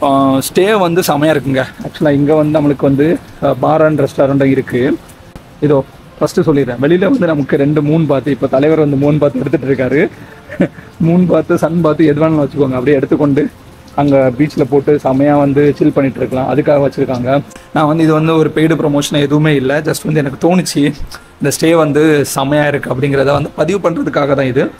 stay வந்து செமையாக இருக்குங்க ஆக்சுவலாக இங்கே வந்து நம்மளுக்கு வந்து பார் அண்ட் ரெஸ்டாரண்ட்டும் இருக்குது இதோ ஃபஸ்ட்டு சொல்லிடுறேன் வெளியில் வந்து நமக்கு ரெண்டு மூணு பாத்து இப்போ தலைவர் வந்து மூணு பாத்து எடுத்துகிட்டு இருக்காரு மூணு பாத்து சன் பாத்து எது வேணாலும் வச்சுக்கோங்க அப்படியே எடுத்துக்கொண்டு அங்கே பீச்சில் போட்டு செமையாக வந்து சில் பண்ணிட்டு இருக்கலாம் அதுக்காக வச்சுருக்காங்க நான் வந்து இது வந்து ஒரு பெய்டு ப்ரொமோஷன் எதுவுமே இல்லை ஜஸ்ட் வந்து எனக்கு தோணுச்சு இந்த ஸ்டே வந்து செமையாக இருக்குது அப்படிங்கிறத வந்து பதிவு பண்ணுறதுக்காக தான் இது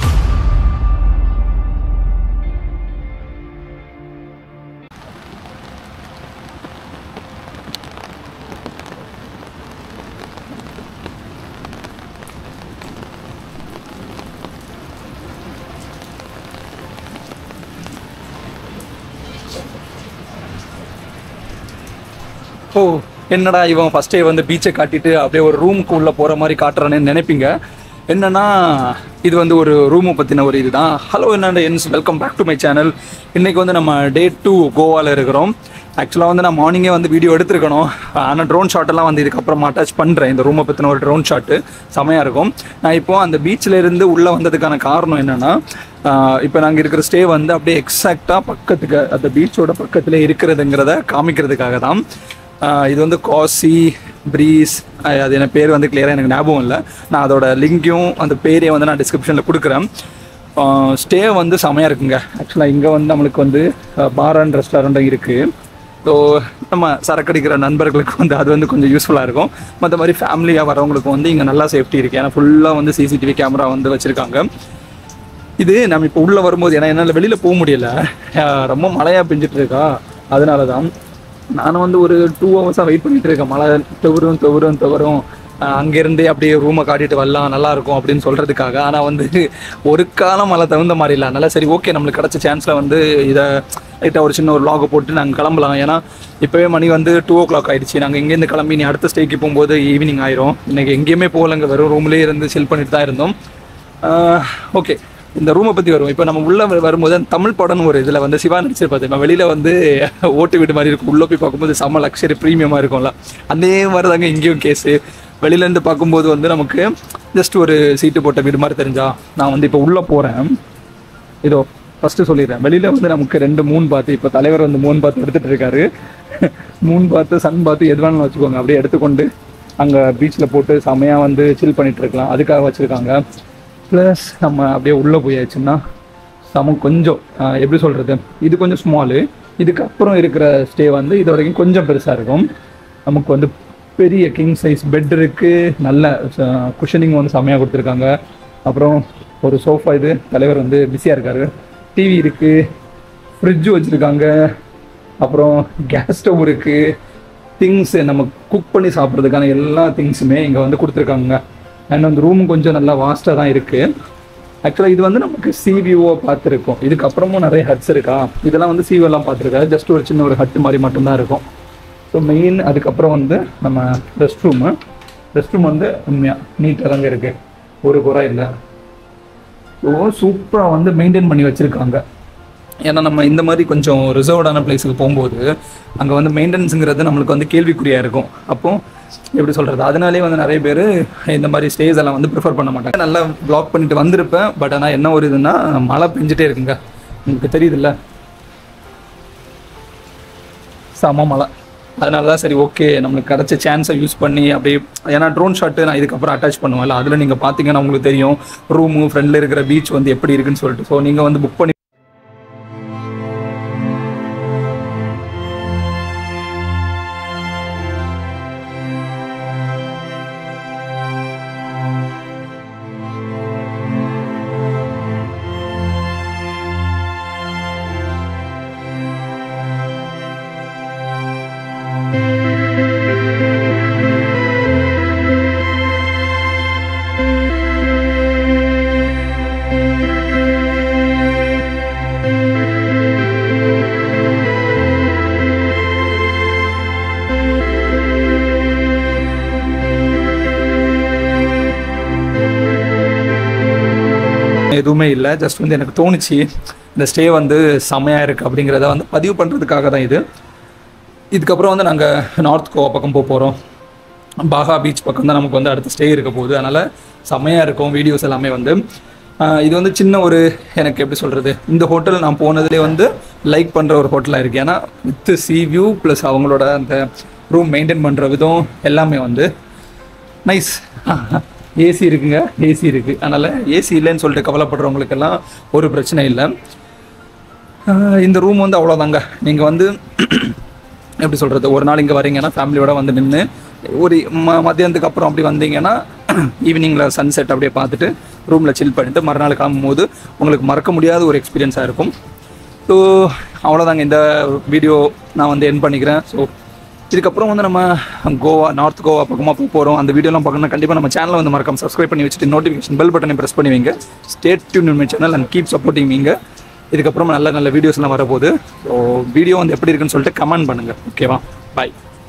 ஓ என்னடா இவன் ஃபர்ஸ்ட் டே வந்து பீச்சை காட்டிட்டு அப்படியே ஒரு ரூமுக்கு உள்ள போற மாதிரி காட்டுறானேன்னு நினைப்பீங்க என்னன்னா இது வந்து ஒரு ரூமை பற்றின ஒரு இதுதான் ஹலோ என்னோட என்ஸ் welcome back to my channel இன்னைக்கு வந்து நம்ம டே டூ கோவாவில் இருக்கிறோம் ஆக்சுவலாக வந்து நான் மார்னிங்கே வந்து வீடியோ எடுத்திருக்கணும் ஆனால் ட்ரோன் ஷாட்டெல்லாம் வந்து இதுக்கப்புறம் அட்டாச் பண்ணுறேன் இந்த ரூமை பற்றின ஒரு ட்ரோன் ஷாட்டு செமையாக இருக்கும் நான் இப்போ அந்த பீச்சில் இருந்து உள்ளே வந்ததுக்கான காரணம் என்னென்னா இப்போ நாங்கள் இருக்கிற ஸ்டே வந்து அப்படியே எக்ஸாக்டாக பக்கத்துக்கு அந்த பீச்சோட பக்கத்தில் இருக்கிறதுங்கிறத காமிக்கிறதுக்காக தான் ஆஹ் இது வந்து காசி ப்ரீஸ் அது என்ன பேர் வந்து கிளியராக எனக்கு ஞாபகம் இல்லை நான் அதோட லிங்கையும் அந்த பேரையும் வந்து நான் டிஸ்கிரிப்ஷனில் கொடுக்குறேன் ஸ்டே வந்து செமையாக இருக்குங்க ஆக்சுவலாக இங்கே வந்து நம்மளுக்கு வந்து பார் அண்ட் ரெஸ்டாரண்ட்டும் இருக்குது ஸோ நம்ம சரக்கடிக்கிற நண்பர்களுக்கு வந்து அது வந்து கொஞ்சம் யூஸ்ஃபுல்லாக இருக்கும் மற்ற மாதிரி ஃபேமிலியாக வரவங்களுக்கு வந்து இங்கே நல்லா சேஃப்டி இருக்குது ஏன்னா ஃபுல்லாக வந்து சிசிடிவி கேமரா வந்து வச்சுருக்காங்க இது நம்ம இப்போ உள்ளே வரும்போது ஏன்னா என்னால் வெளியில் போக முடியல ஆஹ் ரொம்ப மழையாக பெஞ்சிட்டு இருக்கா அதனால தான் நானும் வந்து ஒரு டூ ஹவர்ஸாக வெயிட் பண்ணிட்டு இருக்கேன் மழை தவறும் தவறும் தவறும் அங்கேருந்தே அப்படியே ரூமை காட்டிட்டு வரலாம் நல்லா இருக்கும் அப்படின்னு சொல்கிறதுக்காக ஆனால் வந்து ஒரு காலம் மழை தகுந்த மாதிரி இல்லை அதனால சரி ஓகே நம்மளுக்கு கிடச்ச சான்ஸில் வந்து இதை லைட்டாக ஒரு சின்ன ஒரு லாகை போட்டு நாங்கள் கிளம்பலாம் ஏன்னா இப்போவே மணி வந்து டூ ஓ கிளாக் ஆயிடுச்சு நாங்கள் இங்கேருந்து கிளம்பி நீ அடுத்த ஸ்டேக்கு போகும்போது ஈவினிங் ஆயிரும் இன்னைக்கு எங்கேயுமே போகலங்க வெறும் ரூம்லேயே இருந்து சில் பண்ணிட்டு தான் இருந்தோம் ஓகே இந்த ரூமை பற்றி வருவோம் இப்போ நம்ம உள்ள வ- வரும்போது அந்த தமிழ் படம்னு ஒரு இதில் வந்து சிவா நடிச்சிருப்பாரு நம்ம வெளியில் வந்து ஓட்டு வீடு மாதிரி இருக்கும் உள்ளே போய் பார்க்கும்போது செம்ம லக்ஸரி ப்ரீமியமாக இருக்கும்ல அதே மாதிரி தாங்க இங்கேயும் கேஸு வெளியிலேருந்து பார்க்கும்போது வந்து நமக்கு ஜஸ்ட் ஒரு சீட்டு போட்ட வீடு மாதிரி தெரிஞ்சா நான் வந்து இப்போ உள்ளே போகிறேன் இதோ ஃபஸ்ட்டு சொல்லிடுறேன் வெளியில் வந்து நமக்கு ரெண்டு மூணு பாத்து இப்போ தலைவர் வந்து மூணு பாத்து எடுத்துகிட்டு இருக்காரு மூணு பாத்து சன் பாத்து எது வேணாலும் வச்சுக்கோங்க அப்படியே எடுத்துக்கொண்டு அங்கே பீச்சில் போட்டு செமையாக வந்து சில் பண்ணிட்டு இருக்கலாம் அதுக்காக வச்சுருக்காங்க ப்ளஸ் நம்ம அப்படியே உள்ளே போயாச்சுன்னா செம கொஞ்சம் ஆஹ், எப்படி சொல்கிறது இது கொஞ்சம் ஸ்மாலு இதுக்கப்புறம் இருக்கிற ஸ்டே வந்து இது வரைக்கும் கொஞ்சம் பெருசாக இருக்கும் நமக்கு வந்து பெரிய கிங் சைஸ் பெட் இருக்குது நல்ல குஷனிங் வந்து செமையாக கொடுத்துருக்காங்க அப்புறம் ஒரு சோஃபா இது தலைவர் வந்து பிஸியாக இருக்காரு டிவி இருக்குது ஃப்ரிட்ஜ் வச்சுருக்காங்க அப்புறம் கேஸ் ஸ்டவ் இருக்குது திங்ஸ் நம்ம குக் பண்ணி சாப்பிட்றதுக்கான எல்லா திங்ஸுமே இங்கே வந்து கொடுத்துருக்காங்க அண்ட் அந்த ரூம் கொஞ்சம் நல்லா வாஸ்ட்டாக தான் இருக்குது ஆக்சுவலாக இது வந்து நமக்கு சிவிஓ பார்த்துருக்கோம் இதுக்கப்புறமும் நிறைய ஹட்ஸ் இருக்கா இதெல்லாம் வந்து சிவிஓ எல்லாம் பார்த்துருக்காரு ஜஸ்ட் ஒரு சின்ன ஒரு ஹட் மாதிரி மட்டும்தான் இருக்கும் ஸோ மெயின் அதுக்கப்புறம் வந்து நம்ம ரெஸ்ட் ரூமு ரெஸ்ட் ரூம் வந்து உண்மையாக நீட்டாக தாங்க இருக்குது ஒரு குறை இல்லை ஸோ சூப்பராக வந்து மெயின்டைன் பண்ணி வச்சுருக்காங்க ஏன்னா நம்ம இந்த மாதிரி கொஞ்சம் ரிசர்வ்டான பிளேஸுக்கு போகும்போது அங்கே வந்து மெயின்டெனன்ஸுங்கிறது நம்மளுக்கு வந்து கேள்விக்குறியாக இருக்கும் அப்போ எப்படி சொல்கிறது அதனாலே வந்து நிறைய பேர் இந்த மாதிரி ஸ்டேஸ் எல்லாம் வந்து ப்ரிஃபர் பண்ண மாட்டாங்க நல்லா பிளாக் பண்ணிட்டு வந்திருப்பேன் பட் ஆனால் என்ன ஒரு இதுன்னா மழை பெஞ்சிட்டே இருக்குங்க உங்களுக்கு தெரியுதுல்ல செம மழை அதனால தான் சரி ஓகே நம்மளுக்கு கிடைச்ச சான்ஸை யூஸ் பண்ணி அப்படியே ஏன்னா ட்ரோன் ஷாட்டு நான் இதுக்கப்புறம் அட்டாச் பண்ணுவேன்ல அதில் நீங்கள் பார்த்தீங்கன்னா உங்களுக்கு தெரியும் ரூமு ஃப்ரெண்டில் இருக்கிற பீச் வந்து எப்படி இருக்குன்னு சொல்லிட்டு ஸோ நீங்கள் வந்து புக் பண்ணி எதுவுமே இல்லை ஜஸ்ட் வந்து எனக்கு தோணுச்சு இந்த ஸ்டே வந்து செமையாக இருக்குது அப்படிங்கிறத வந்து பதிவு பண்ணுறதுக்காக தான் இது இதுக்கப்புறம் வந்து நாங்கள் நார்த் கோவா பக்கம் போக போகிறோம் பாகா பீச் பக்கம் தான் நமக்கு வந்து அடுத்த ஸ்டே இருக்க போகுது அதனால் செமையாக இருக்கும் வீடியோஸ் எல்லாமே வந்து ஆஹ் இது வந்து சின்ன ஒரு எனக்கு எப்படி சொல்கிறது இந்த ஹோட்டல் நான் போனதுலேயே வந்து லைக் பண்ணுற ஒரு ஹோட்டலாக இருக்குது ஏன்னா வித் சி வியூ ப்ளஸ் அவங்களோட அந்த ரூம் மெயின்டைன் பண்ணுற விதம் எல்லாமே வந்து நைஸ் ஏசி இருக்குங்க ஏசி இருக்குது அதனால் ஏசி இல்லைன்னு சொல்லிட்டு கவலைப்படுறவங்களுக்கெல்லாம் ஒரு பிரச்சனை இல்லை ஆஹ் இந்த ரூம் வந்து அவ்வளோதாங்க நீங்கள் வந்து எப்படி சொல்கிறது ஒரு நாள் இங்கே வரீங்கன்னா ஃபேமிலியோட வந்து நின்று ஒரு ம மத்தியானத்துக்கு அப்புறம் அப்படி வந்தீங்கன்னா ஈவினிங்கில் சன்செட் அப்படியே பார்த்துட்டு ரூமில் சில் பண்ணிட்டு மறுநாள் கிளம்பும்போது உங்களுக்கு மறக்க முடியாத ஒரு எக்ஸ்பீரியன்ஸாக இருக்கும் ஸோ அவ்வளோதாங்க இந்த வீடியோ நான் வந்து என் பண்ணிக்கிறேன் ஸோ இதுக்கப்புறம் வந்து நம்ம கோவா நார்த் கோவா பக்கமாக போக போகிறோம் அந்த வீடியோலாம் பார்க்கணும்னா கண்டிப்பாக நம்ம சேனலை வந்து மறக்காம சப்ஸ்கிரைப் பண்ணி வச்சுட்டு நோட்டிஃபிகேஷன் பெல் பட்டனை ப்ரெஸ் பண்ணி வைங்க stay tuned my channel and keep supporting மீங்க இதுக்கப்புறம் நல்ல நல்ல வீடியோஸ்லாம் வரப்போகுது ஸோ வீடியோ வந்து எப்படி இருக்குன்னு சொல்லிட்டு கமெண்ட் பண்ணுங்கள் ஓகேவா பாய்